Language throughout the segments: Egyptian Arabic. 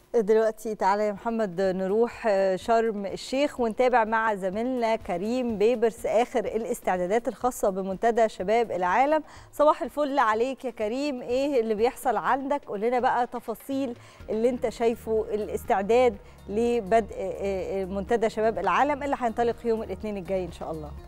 دلوقتي تعالى يا محمد نروح شرم الشيخ ونتابع مع زميلنا كريم بيبرس اخر الاستعدادات الخاصه بمنتدى شباب العالم صباح الفل عليك يا كريم ايه اللي بيحصل عندك قول لنا بقى تفاصيل اللي انت شايفه الاستعداد لبدء منتدى شباب العالم اللي هينطلق يوم الاثنين الجاي ان شاء الله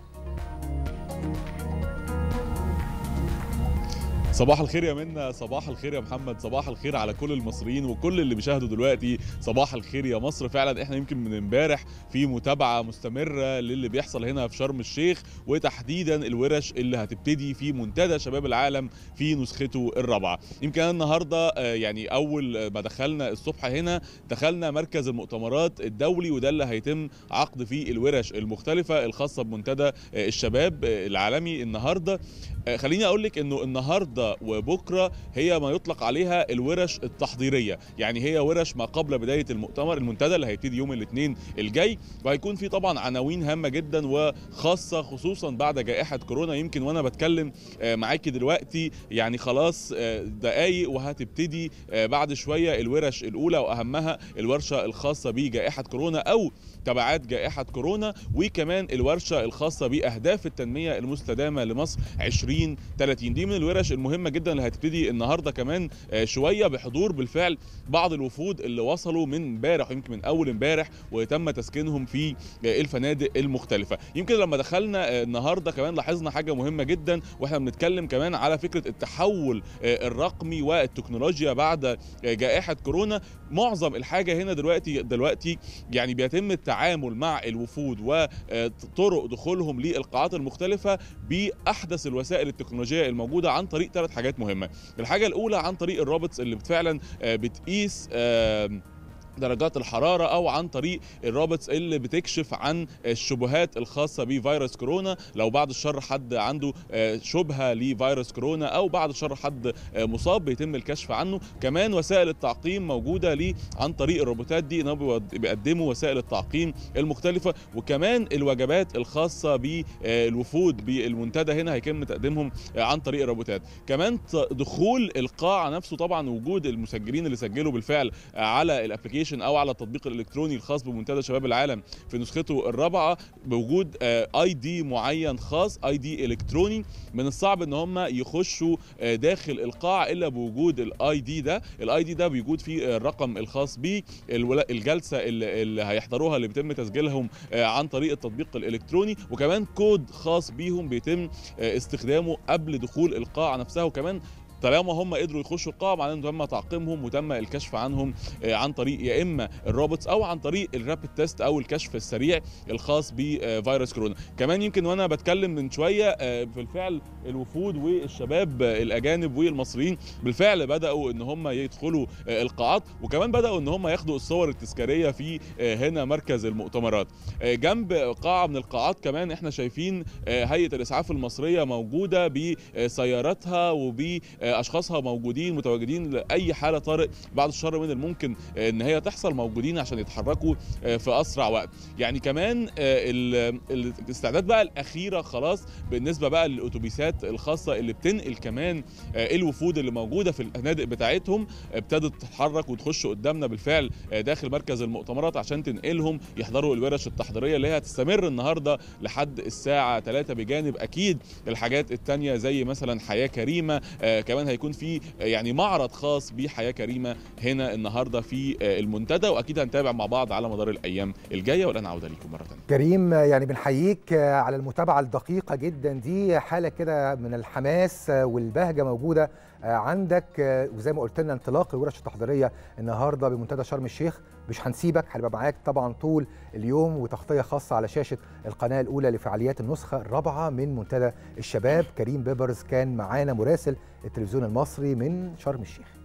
صباح الخير يا منى صباح الخير يا محمد صباح الخير على كل المصريين وكل اللي بيشاهدوا دلوقتي صباح الخير يا مصر فعلا احنا يمكن من امبارح في متابعه مستمره للي بيحصل هنا في شرم الشيخ وتحديدا الورش اللي هتبتدي في منتدى شباب العالم في نسخته الرابعه يمكن انا النهارده يعني اول ما دخلنا الصبح هنا دخلنا مركز المؤتمرات الدولي وده اللي هيتم عقد فيه الورش المختلفه الخاصه بمنتدى الشباب العالمي النهارده خليني اقول لك انه النهارده وبكره هي ما يطلق عليها الورش التحضيريه يعني هي ورش ما قبل بدايه المؤتمر المنتدى اللي هيبتدي يوم الاثنين الجاي وهيكون في طبعا عناوين هامه جدا وخاصه خصوصا بعد جائحه كورونا يمكن وانا بتكلم معاكي دلوقتي يعني خلاص دقايق وهتبتدي بعد شويه الورش الاولى واهمها الورشه الخاصه بجائحه كورونا او تبعات جائحه كورونا وكمان الورشه الخاصه باهداف التنميه المستدامه لمصر 2030 دي من الورش المهمه جدا اللي هتبتدي النهارده كمان شويه بحضور بالفعل بعض الوفود اللي وصلوا من امبارح ويمكن من اول امبارح وتم تسكينهم في الفنادق المختلفه يمكن لما دخلنا النهارده كمان لاحظنا حاجه مهمه جدا واحنا بنتكلم كمان على فكره التحول الرقمي والتكنولوجيا بعد جائحه كورونا معظم الحاجه هنا دلوقتي دلوقتي يعني بيتم التعامل مع الوفود وطرق دخولهم للقاعات المختلفه باحدث الوسائل التكنولوجيه الموجوده عن طريق ثلاث حاجات مهمه الحاجه الاولى عن طريق الرابطس اللي فعلا بتقيس درجات الحراره او عن طريق الرابطس اللي بتكشف عن الشبهات الخاصه بفيروس كورونا لو بعد الشر حد عنده شبهه لفيروس كورونا او بعد الشر حد مصاب بيتم الكشف عنه كمان وسائل التعقيم موجوده ليه عن طريق الروبوتات دي انهم بيقدموا وسائل التعقيم المختلفه وكمان الوجبات الخاصه بالوفود بالمنتدى هنا هيتم تقديمهم عن طريق الروبوتات كمان دخول القاعه نفسه طبعا وجود المسجلين اللي سجلوا بالفعل على الابلكيشن او على التطبيق الالكتروني الخاص بمنتدى شباب العالم في نسخته الرابعه بوجود اي دي معين خاص اي دي الكتروني من الصعب ان هم يخشوا داخل القاعه الا بوجود الاي دي ده الاي دي ده بيوجود فيه الرقم الخاص بالجلسه اللي, اللي هيحضروها اللي بيتم تسجيلهم عن طريق التطبيق الالكتروني وكمان كود خاص بيهم بيتم استخدامه قبل دخول القاعه نفسها وكمان طالما هم قدروا يخشوا القاعه معناه ان تم تعقيمهم وتم الكشف عنهم عن طريق يا اما الروبوتس او عن طريق الرابid تيست او الكشف السريع الخاص بفيروس كورونا كمان يمكن وانا بتكلم من شويه بالفعل الوفود والشباب الاجانب والمصريين بالفعل بداوا ان هم يدخلوا القاعات وكمان بداوا ان هم ياخدوا الصور التذكاريه في هنا مركز المؤتمرات جنب قاعه من القاعات كمان احنا شايفين هيئه الاسعاف المصريه موجوده بسياراتها وب اشخاصها موجودين متواجدين لاي حاله طارئ بعد الشر من الممكن ان هي تحصل موجودين عشان يتحركوا في اسرع وقت يعني كمان الاستعداد بقى الاخيره خلاص بالنسبه بقى للاتوبيسات الخاصه اللي بتنقل كمان الوفود اللي موجوده في الفنادق بتاعتهم ابتدت تتحرك وتخش قدامنا بالفعل داخل مركز المؤتمرات عشان تنقلهم يحضروا الورش التحضيريه اللي هي هتستمر النهارده لحد الساعه 3 بجانب اكيد الحاجات الثانيه زي مثلا حياه كريمه كمان هيكون في يعني معرض خاص بحياه كريمه هنا النهارده في المنتدى واكيد هنتابع مع بعض على مدار الايام الجايه والان عوده ليكم مره ثانيه. كريم يعني بنحييك على المتابعه الدقيقه جدا دي حاله كده من الحماس والبهجه موجوده عندك وزي ما قلت لنا انطلاق الورش التحضيريه النهارده بمنتدى شرم الشيخ مش هنسيبك هنبقى معاك طبعا طول اليوم وتغطيه خاصه على شاشه القناه الاولى لفعاليات النسخه الرابعه من منتدى الشباب كريم بيبرز كان معانا مراسل التلفزيون المصري من شرم الشيخ